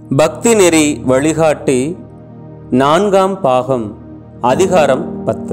பக்தி நெறி வழிகாட்டி நான்காம் பாகம் அதிகாரம் பத்து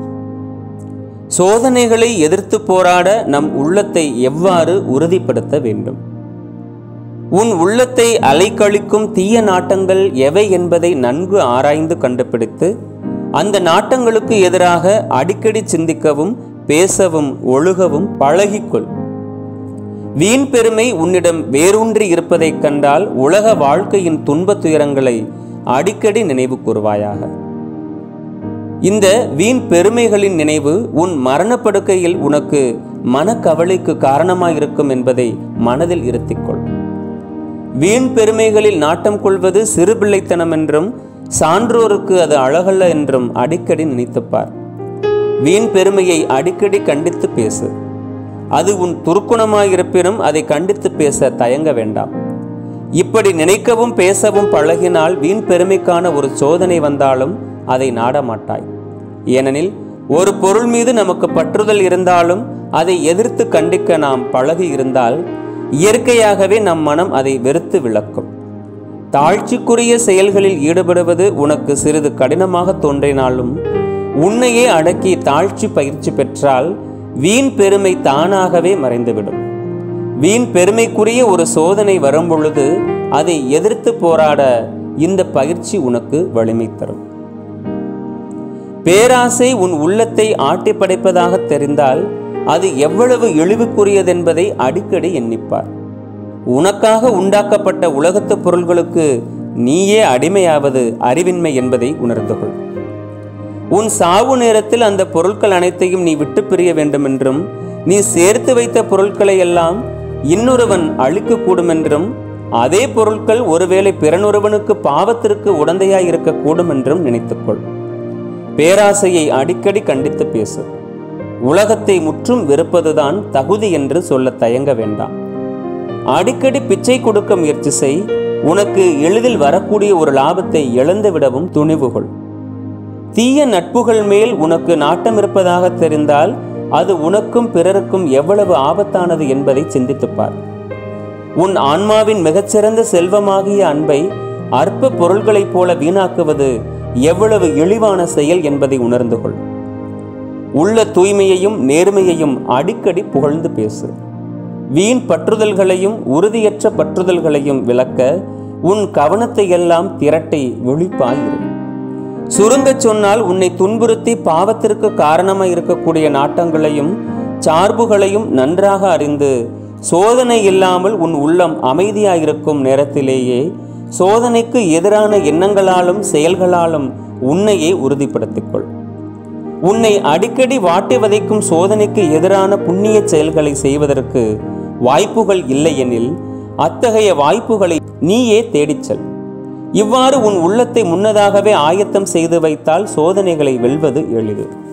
சோதனைகளை எதிர்த்து போராட நம் உள்ளத்தை எவ்வாறு உறுதிப்படுத்த வேண்டும் உன் உள்ளத்தை அலைக்கழிக்கும் தீய நாட்டங்கள் எவை என்பதை நன்கு ஆராய்ந்து கண்டுபிடித்து அந்த நாட்டங்களுக்கு எதிராக அடிக்கடி சிந்திக்கவும் பேசவும் ஒழுகவும் பழகிக்கொள் வீண் பெருமை உன்னிடம் வேரூன்றி இருப்பதைக் கண்டால் உலக வாழ்க்கையின் துன்பத் துயரங்களை அடிக்கடி நினைவு கூறுவாயாக இந்த வீண் பெருமைகளின் நினைவு உன் மரணப்படுக்கையில் உனக்கு மனக்கவலைக்கு காரணமாயிருக்கும் என்பதை மனதில் இருத்திக்கொள் வீண் பெருமைகளில் நாட்டம் கொள்வது சிறுபிள்ளைத்தனம் என்றும் சான்றோருக்கு அது அழகல்ல என்றும் அடிக்கடி நினைத்துப்பார் வீண் பெருமையை அடிக்கடி கண்டித்து பேசு அது உன் துர்க்குணமாயிருப்பினும் அதை கண்டித்து பேச தயங்க வேண்டாம் இப்படி நினைக்கவும் பேசவும் பழகினால் வீண் பெருமைக்கான ஒரு சோதனை வந்தாலும் அதை நாடமாட்டாய் ஏனெனில் ஒரு பொருள் மீது நமக்கு பற்றுதல் இருந்தாலும் அதை எதிர்த்து கண்டிக்க நாம் பழகி இருந்தால் இயற்கையாகவே நம் மனம் அதை வெறுத்து விளக்கும் தாழ்ச்சிக்குரிய செயல்களில் ஈடுபடுவது உனக்கு சிறிது கடினமாக தோன்றினாலும் உன்னையே அடக்கி தாழ்ச்சி பயிற்சி பெற்றால் வீண் பெருமை தானாகவே மறைந்துவிடும் வீண் பெருமைக்குரிய ஒரு சோதனை வரும்பொழுது அதை எதிர்த்து போராட இந்த பயிற்சி உனக்கு வலிமை தரும் பேராசை உன் உள்ளத்தை ஆட்டி படைப்பதாக தெரிந்தால் அது எவ்வளவு இழிவுக்குரியதென்பதை அடிக்கடி எண்ணிப்பார் உனக்காக உண்டாக்கப்பட்ட உலகத்து பொருள்களுக்கு நீயே அடிமையாவது அறிவின்மை என்பதை உணர்ந்து கொள் உன் சாவு நேரத்தில் அந்த பொருட்கள் அனைத்தையும் நீ விட்டு பிரிய வேண்டுமென்றும் நீ சேர்த்து வைத்த பொருட்களை எல்லாம் இன்னொருவன் அழிக்கக்கூடும் என்றும் அதே பொருட்கள் ஒருவேளை பிறனொருவனுக்கு பாவத்திற்கு உடந்தையாய் இருக்கக்கூடும் என்றும் நினைத்துக்கொள் பேராசையை அடிக்கடி கண்டித்து பேசு உலகத்தை முற்றும் வெறுப்பதுதான் தகுதி என்று சொல்ல தயங்க வேண்டாம் அடிக்கடி பிச்சை கொடுக்க முயற்சி செய் உனக்கு எளிதில் வரக்கூடிய ஒரு லாபத்தை இழந்து விடவும் துணிவுகொள் தீய நட்புகள் மேல் உனக்கு நாட்டம் இருப்பதாக தெரிந்தால் அது உனக்கும் பிறருக்கும் எவ்வளவு ஆபத்தானது என்பதை சிந்தித்துப்பார் உன் ஆன்மாவின் மிகச்சிறந்த செல்வமாகிய அன்பை அற்ப பொருள்களைப் போல வீணாக்குவது எவ்வளவு இழிவான செயல் என்பதை உணர்ந்து கொள் உள்ள தூய்மையையும் நேர்மையையும் அடிக்கடி புகழ்ந்து பேசு வீண் பற்றுதல்களையும் உறுதியற்ற பற்றுதல்களையும் விளக்க உன் கவனத்தை எல்லாம் திரட்டி விழிப்பாயிரு சுருங்கச் சொன்னால் உன்னை துன்புறுத்தி பாவத்திற்கு காரணமாய் இருக்கக்கூடிய நாட்டங்களையும் சார்புகளையும் நன்றாக அறிந்து சோதனை இல்லாமல் உன் உள்ளம் அமைதியாயிருக்கும் நேரத்திலேயே சோதனைக்கு எதிரான எண்ணங்களாலும் செயல்களாலும் உன்னையே உறுதிப்படுத்திக்கொள் உன்னை அடிக்கடி வாட்டி வதைக்கும் சோதனைக்கு எதிரான புண்ணிய செயல்களை செய்வதற்கு வாய்ப்புகள் இல்லையெனில் அத்தகைய வாய்ப்புகளை நீயே தேடிச் செல் இவ்வாறு உன் உள்ளத்தை முன்னதாகவே ஆயத்தம் செய்து வைத்தால் சோதனைகளை வெல்வது எளிது